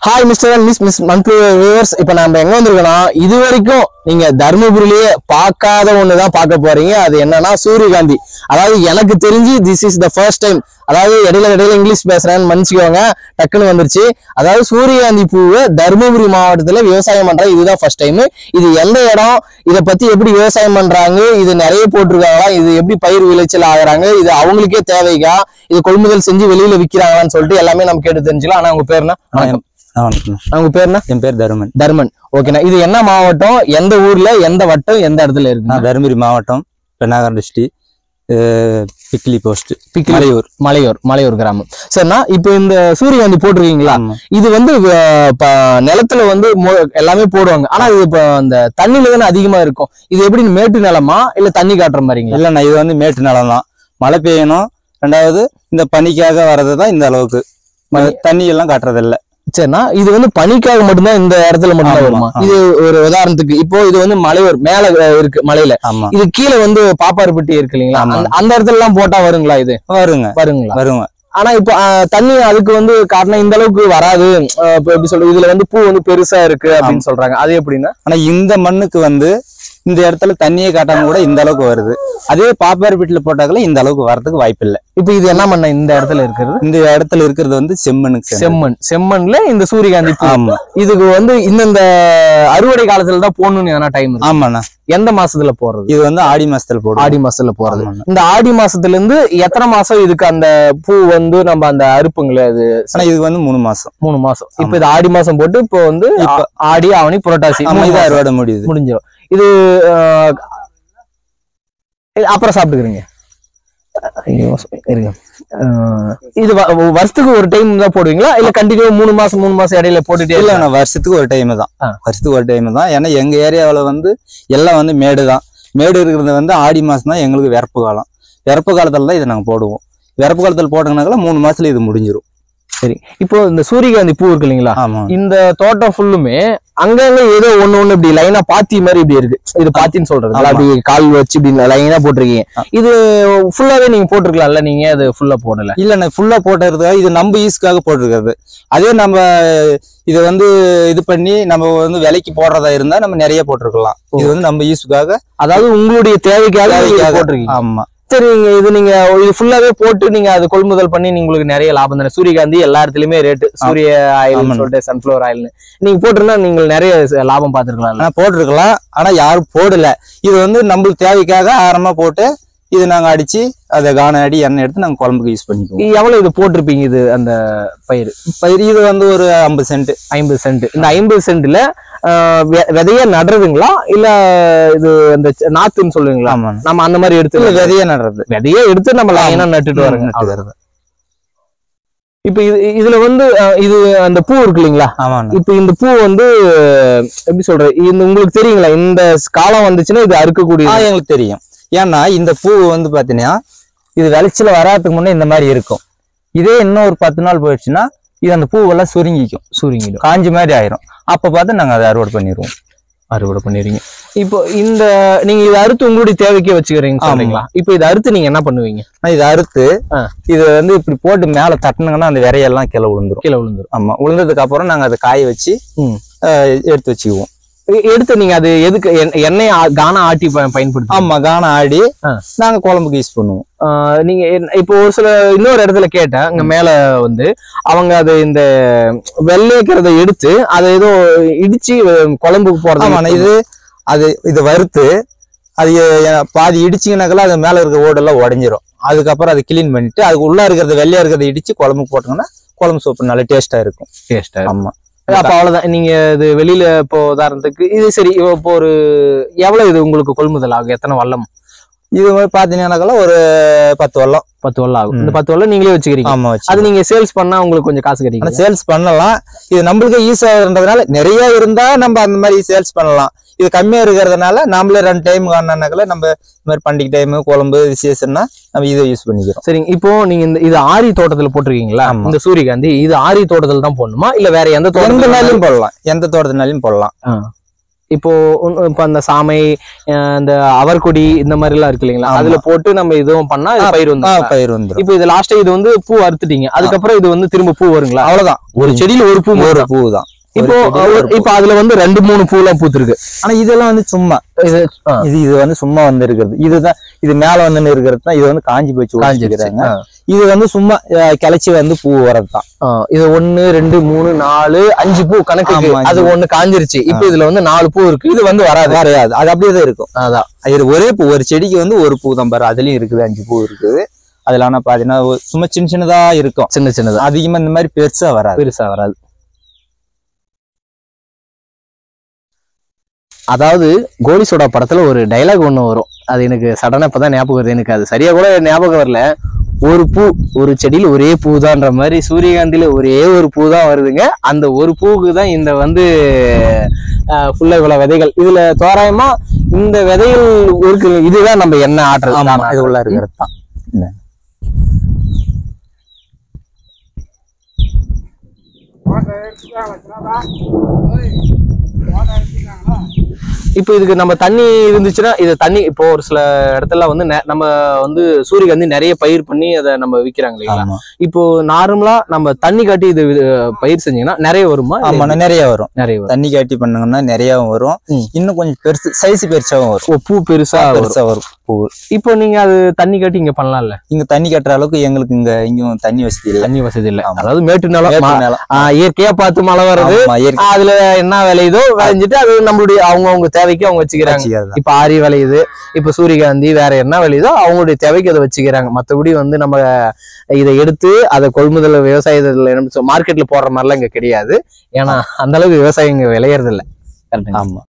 Hi mister and miss miss monthly viewers இப்போ நம்ம எங்க வந்திருக்கோம்னா இது வரைக்கும் நீங்க தருமபுரியிலேயே பார்க்காத ஒன்று தான் பார்க்க போறீங்க அது என்னன்னா சூரியகாந்தி அதாவது எனக்கு தெரிஞ்சு this is the first time அதாவது இடையில இடையில இங்கிலீஷ் பேசுறேன்னு மன்னிச்சுக்கோங்க டக்குன்னு வந்துருச்சு அதாவது சூரியகாந்தி பூவை தருமபுரி மாவட்டத்துல விவசாயம் பண்ற இதுதான் ஃபர்ஸ்ட் டைம் இது எந்த இடம் இதை பத்தி எப்படி விவசாயம் பண்றாங்க இது நிறைய போட்டிருக்காங்களா இது எப்படி பயிர் விளைச்சல் ஆகுறாங்க இது அவங்களுக்கே தேவைக்கா இது கொள்முதல் செஞ்சு வெளியில விக்கிறாங்களான்னு சொல்லிட்டு எல்லாமே நம்ம கேட்டு தெரிஞ்சுக்கலாம் ஆனா உங்க பேர் என்ன வணக்கம். ஆ, வணக்கம். உங்க பேர் என்ன என் பேர் தருமன் தர்மன் ஓகேண்ணா இது என்ன மாவட்டம் எந்த ஊர்ல எந்த வட்டம் எந்த இடத்துல இருக்கு நான் தருமபுரி மாவட்டம் பெண்ணாகரம் டிஸ்ட்ரிக் பிக்லி போஸ்ட் பிக்கிலி- மலையூர் மலையூர் மலையூர் கிராமம் சரிண்ணா இப்போ இந்த சூரியகாந்தி போட்டிருக்கீங்களா ஆமா. இது வந்து அஹ், ப- நிலத்துல வந்து மொ- எல்லாமே போடுவாங்க ஆனா இது இப்போ அந்த தண்ணியில தானே அதிகமா இருக்கும் இது எப்படி மேட்டு நிலமா இல்ல தண்ணி காட்டுற மாதிரிங்களா இல்லைண்ணா இது வந்து மேட்டு நிலம் தான் மழை பெய்யணும் ரெண்டாவது இந்த பனிக்காக வர்றது தான் இந்த அளவுக்கு ம- தண்ணி எல்லாம் காட்டுறது இல்ல சரிண்ணா இது வந்து பனிக்காக மட்டும்தான் இந்த இடத்துல மட்டும்தான் ஆமா, வருமா ஆமா. இது ஒரு உதாரணத்துக்கு இப்போ இது வந்து மலையூர் மேல அஹ், இருக்கு மலையில ஆமா இது கீழே வந்து பாப்பாருப்பட்டி இருக்கு இல்லைங்களா ஆமா. அந்த- அந்த இடத்துல எல்லாம் போட்டா வருங்களா இது வருங்க வருங்களா வருங்க ஆனா இப்போ ஆஹ், தண்ணி அதுக்கு வந்து காரணம் இந்த அளவுக்கு வராது ஆஹ், இப்போ எப்படி சொல்றது இதுல வந்து பூ வந்து பெருசா இருக்கு அப்படின்னு சொல்றாங்க அது எப்படின்னா ஆனா இந்த மண்ணுக்கு வந்து இந்த இடத்துல தண்ணியே காட்டாம கூட இந்த அளவுக்கு வருது அதே பாப்பார் வீட்டுல போட்டாக்கல இந்த அளவுக்கு வரதுக்கு வாய்ப்பு இல்லை இப்போ இது என்ன பண்ண இந்த இடத்துல இருக்கிறது இந்த இடத்துல இருக்கிறது வந்து செம்மண்ணுக்கு சேர்ந்தது. செம்மண் செம்மண்ல இந்த சூரியகாந்தி பூ ஆமா இதுக்கு வந்து இந்தந்த அறுவடை காலத்துல தான் போடணும்னு எதனா டைம் இருக்கு ஆமாண்ணா எந்த மாசத்துல போடுறது இது வந்து ஆடி மாசத்துல போடும் ஆடி மாசத்துல போறது ஆமாண்ணா. இந்த ஆடி மாசத்துல இருந்து எத்தனை மாசம் இதுக்கு அந்த பூ வந்து நம்ம அந்த அறுப்புங்களே அது ஆனா இதுக்கு வந்து மூணு மாசம் மூணு மாசம் இப்போ இது ஆடி மாசம் போட்டு இப்போ வந்து இப்ப- ஆ- ஆடி ஆவணி புரட்டாசி ஆமா மூணு இது மாசம். அறுவடை முடியுது முடிஞ்சிடும் இது ஆஹ், இது அப்புறம் சாப்பிட்டுக்கிறீங்க ஐயோ, இருங்க ஆஹ், இது வ- வருஷத்துக்கு ஒரு டைம் தான் போடுவீங்களா இல்ல கண்டினியூ மூணு மாசம் மூணு மாசம் இடையில போட்டுட்டே இல்ல இல்ல நான் வருஷத்துக்கு ஒரு டைம் தான் ஆ. வருஷத்துக்கு ஒரு டைம் தான் ஏன்னா எங்க ஏரியாவுல வந்து எல்லாம் வந்து மேடு தான் மேடு இருக்கிறது வந்து ஆடி மாசம் தான் எங்களுக்கு விறப்பு காலம் விறப்பு காலத்துல தான் இதை நாங்க போடுவோம் விறப்பு காலத்துல போட்டோம்னாக்கா மூணு மாசத்துல இது முடிஞ்சிரும் சரி இப்போ இந்த சூரியகாந்தி பூ இருக்கு இல்லைங்களா ஆமா இந்த தோட்டம் ஃபுல்லுமே அங்கங்க ஏதோ ஒண்ணு ஒண்ணு இப்படி லைனா பாத்தி மாதிரி இப்படி இருக்கு இது பாத்தின்னு சொல்றது ஆமா. அப்படி கால் வச்சு இப்படி லைனா போட்டிருக்கீங்க ஆ. இது ஃபுல்லாவே நீங்க போட்டிருக்கலாம்ல நீங்க அது ஃபுல்லா போடல இல்ல நான் ஃபுல்லா போட்டுறதுக்காக இது நம்ம யூஸ்க்காக போட்டிருக்கிறது அதே நம்ம இதை வந்து இது பண்ணி நம்ம வந்து விலைக்கு போடுறதா இருந்தா நம்ம நிறைய போட்டிருக்கலாம் இது வந்து நம்ம யூஸுக்காக அதாவது உங்களுடைய தேவைக்காக நீங்க தேவைக்காக. போட்டிருக்கீங்க ஆமா சரி நீங்க இது நீங்க இது ஃபுல்லாவே போட்டு நீங்க அது கொள்முதல் பண்ணி நீங்க உங்களுக்கு நிறைய லாபம் தானே சூரியகாந்தி எல்லா இடத்துலயுமே ரேட்டு சூரிய ஆயில் ஆமாண்ணா. சொல்லிட்டு சன்ஃபிளவர் ஆயில்னு நீங்க போட்டிருந்தா நீங்க நிறைய ச- லாபம் பார்த்திருக்கலாம்ல ஆனா போட்டிருக்கலாம் ஆனா யாரும் போடல இது வந்து நம்மளுக்கு தேவைக்காக ஆரமா போட்டு இது நாங்க அடிச்சு அதை காண அடி எண்ணெய் எடுத்து நாங்க குழம்புக்கு யூஸ் பண்ணிக்குவோம் இ- எவ்வளவு இது போட்டிருப்பீங்க இது அந்த பயிர் பயிர் இது வந்து ஒரு ஐம்பது சென்ட் ஐம்பது சென்ட் இந்த ஐம்பது சென்ட்ல விதைய நடுறதுங்களா இல்ல இது அந்த ச- நாத்துன்னு சொல்லுவீங்களா ஆமா நம்ம அந்த மாதிரி இல்ல எடுத்து விதைய நடுறது விதைய எடுத்து நம்ம லைனா நட்டுட்டு வரோங்க நட்டுக்கிறது. இப்ப இது இதுல வந்து அஹ், இது அந்த பூ இருக்கு இல்லைங்களா ஆமாண்ணா இப்ப இந்த பூ வந்து எப்படி சொல்றது இந்த உங்களுக்கு தெரியுங்களா இந்த காலம் வந்துச்சுன்னா இது அறுக்கக்கூடிய ஆ எங்களுக்கு தெரியும் ஏன்னா இந்த பூ வந்து பாத்தீங்கன்னா இது விளைச்சல வராதுக்கு முன்னே இந்த மாதிரி இருக்கும் இதே இன்னும் ஒரு பத்து நாள் போயிடுச்சுன்னா இது அந்த பூவெல்லாம் சுருங்கிக்கும் சூரியங்கிடும் காஞ்சி மாதிரி ஆயிரும் அப்ப பார்த்து நாங்க அதை அறுவடை பண்ணிடுவோம் அறுவடை பண்ணிடுறீங்க இப்போ இந்த நீங்க இதை அறுத்து உங்களுடைய தேவைக்கே வச்சுக்கிறீங்க சொல்றீங்களா இப்போ இதை அறுத்து நீங்க என்ன பண்ணுவீங்க ஆனா இதை அறுத்து ஆ. இது வந்து இப்படி போட்டு மேல தட்டினாங்கன்னா அந்த விரையெல்லாம் கீழே விழுந்துரும் கீழே விழுந்துரும் ஆமா விழுந்ததுக்கு அப்புறம் நாங்க அதை காய வச்சு ம். அஹ், எடுத்து வச்சுக்குவோம் எ- எடுத்து நீங்க அது எதுக்கு எண்ணெய் எண்ணெய் ஆ- கானா ஆட்டி ப- பயன்படுத்தி ஆமா காண ஆடி ஆ. நாங்க குழம்புக்கு யூஸ் பண்ணுவோம் ஆஹ் நீங்க என்ன- இப்போ ஒரு சில இன்னொரு இடத்துல கேட்டேன் அங்க மேல வந்து அவங்க அது இந்த வெள்ளைக்கிறத எடுத்து அதை ஏதோ இடிச்சு அஹ், குழம்புக்கு ஆமாண்ணா போறது இது அது இது வறுத்து அது எ- பாதி இடிச்சிங்கனாக்கெல்லாம் அது மேல இருக்க ஓடெல்லாம் உடஞ்சிரும் அதுக்கப்புறம் அதை கிளீன் பண்ணிட்டு அதுக்கு உள்ள இருக்கிறத வெள்ளையா இருக்கிறத இடிச்சு குழம்புக்கு போட்டோம்னா குழம்பு சோப்பு நல்லா டேஸ்டா இருக்கும் டேஸ்டா ஆமா அப்ப அவ்வளவுதான் நீங்க இது வெளியில இப்போ உதாரணத்துக்கு இது சரி இப்போ ஒரு எவ்வளவு இது உங்களுக்கு கொள்முதல் ஆகும் எத்தனை வல்லம் இது மாதிரி பாத்தீங்கன்னாக்கெல்லாம் ஒரு பத்து வல்லம் பத்து வல்லம் ஆகும் ம். இந்த பத்து வல்லம் நீங்களே வச்சுக்கிறீங்க ஆமா வச்சு அது நீங்க சேல்ஸ் பண்ணா உங்களுக்கு கொஞ்சம் காசு ஆனா கிடைக்கும் சேல்ஸ் பண்ணலாம் இது நம்மளுக்கு ஈஸியாகிறதுனால நிறைய இருந்தா நம்ம அந்த மாதிரி சேல்ஸ் பண்ணலாம் இது கம்மியா இருக்கிறதுனால நாமளே ரெண்டு டைம் காணனாக்கல நம்ம இந்த மாதிரி பண்டிகை டைம் குழம்பு விசேஷம்னா நம்ம இதை யூஸ் பண்ணிக்கிறோம் சரிங்க இப்போ நீங்க இந்த இது ஆரி தோட்டத்துல போட்டிருக்கீங்களா ஆமா. இந்த சூரியகாந்தி இது ஆரி தோட்டத்துல தான் போடணுமா இல்ல வேற எந்த எந்த தோட்டத்துல நாளையும் போடலாம் எந்த தோட்டத்தினாலையும் போடலாம் இப்போ உன்- இப்போ அந்த சாமை அஹ் இந்த அவர்கொடி இந்த மாதிரி எல்லாம் இருக்கு இல்லைங்களா ஆமா. அதுல போட்டு நம்ம இதுவும் பண்ணா இது பயிர் ஆ, வந்து பயிர் வந்துரும் இப்போ இது லாஸ்ட் இது வந்து பூ அறுத்துட்டீங்க அதுக்கப்புறம் இது வந்து திரும்ப பூ வருங்களா அவ்வளவுதான் ஒரு செடியில ஒரு பூ ஒரு மட்டும். பூ தான் இப்போ ஒரு- இப்போ அதுல வந்து ரெண்டு மூணு பூலாம் பூத்திருக்கு ஆனா இதெல்லாம் வந்து சும்மா இது ஆ, இது இது வந்து சும்மா வந்து இருக்கிறது இதுதான் இது மேல வந்து இருக்கிறது தான் இது வந்து காஞ்சி போச்சு காஞ்சிருச்சு. காஞ்சிருக்காங்க ஆ. இது வந்து சும்மா அஹ், கிளச்சி வந்து பூ வரது தான் ஆ, இது ஒண்ணு ரெண்டு மூணு நாலு அஞ்சு பூ கணக்கு ஆமா, அஞ்சு அது ஒண்ணு காஞ்சிருச்சு இப்போ இதுல வந்து நாலு பூ இருக்கு இது வந்து வராது வரையாது அது அப்படியே தான் இருக்கும் அதான் இது ஒரே பூ ஒரு செடிக்கு வந்து ஒரு பூ தான் பாரு அதுலயும் இருக்குது அஞ்சு பூ இருக்குது அதுல ஆனா பாத்தீங்கன்னா ஒரு- சும்மா சின்ன சின்னதா இருக்கும் சின்ன சின்னதா அதிகமா இந்த மாதிரி பெருசா வராது பெருசா வராது அதாவது கோலி சோடா படத்துல ஒரு டைலாக் ஒண்ணு வரும் அது எனக்கு சடனா இப்பதான் ஞாபகம் வருது எனக்கு அது சரியா கூட ஞாபகம் வரல ஒரு பூ ஒரு செடியில ஒரே பூ தான்ற மாதிரி சூரியகாந்தியில ஒரே ஒரு பூ தான் வருதுங்க அந்த ஒரு பூவுக்கு தான் இந்த வந்து ஃபுல்லா இவ்வளவு விதைகள் இதுல தோராயமா இந்த விதைகள் இருக்கு இதுதான் நம்ம என்ன ஆட்டுறது ஆமா இது உள்ள இருக்கிறது தான் இந்த. இப்போ இதுக்கு நம்ம தண்ணி இருந்துச்சுன்னா இது தண்ணி இப்போ ஒரு சில இடத்துல வந்து நெ- நம்ம வந்து சூரியகாந்தி நிறைய பயிர் பண்ணி அதை நம்ம விக்கிறாங்க இல்லைங்களா ஆமா இப்போ நார்மலா நம்ம தண்ணி காட்டி இது அஹ், பயிர் செஞ்சீங்கன்னா நிறைய வருமா இல்ல ஆமா நிறைய வரும் நிறைய வரும் தண்ணி காட்டி பண்ணாங்கன்னா நிறையவும் வரும் ம். இன்னும் கொஞ்சம் பெருசு சைஸ் பெருசாவும் வரும் ஓ, பூ பெருசா வரும் பெருசா வரும் பூ இப்போ நீங்க அது தண்ணி காட்டி இங்க பண்ணலாம்ல இங்க தண்ணி கட்டுற அளவுக்கு எங்களுக்கு இங்க இங்கேயும் தண்ணி வசதி இல்லை தண்ணி வசதி இல்ல ஆமா. அதாவது மேட்டு நிலம் மேட்டு மா- நிலம். ஆஹ், இயற்கையா பார்த்து மழை வர்றது ஆமா, இயற்கை அதுல என்ன விளையுதோ விளைஞ்சிட்டு அது நம்மளுடைய அவங்க அவங்க தேவைக்கு அவங்க வச்சுக்கிறாங்க வச்சுக்கிறது தான். இப்ப ஆரி விளையுது இப்ப சூரியகாந்தி வேற என்ன விளையுதோ அவங்களுடைய தேவைக்கு அதை வச்சுக்கிறாங்க மத்தபடி வந்து நம்ம இதை எடுத்து அதை கொள்முதல் விவசாயத்துல என்ன மார்க்கெட்ல போடுற மாதிரிலாம் இங்க கிடையாது ஏன்னா அந்த அளவுக்கு விவசாயம் இங்க விளையறது இல்ல கரெக்ட் ஆமா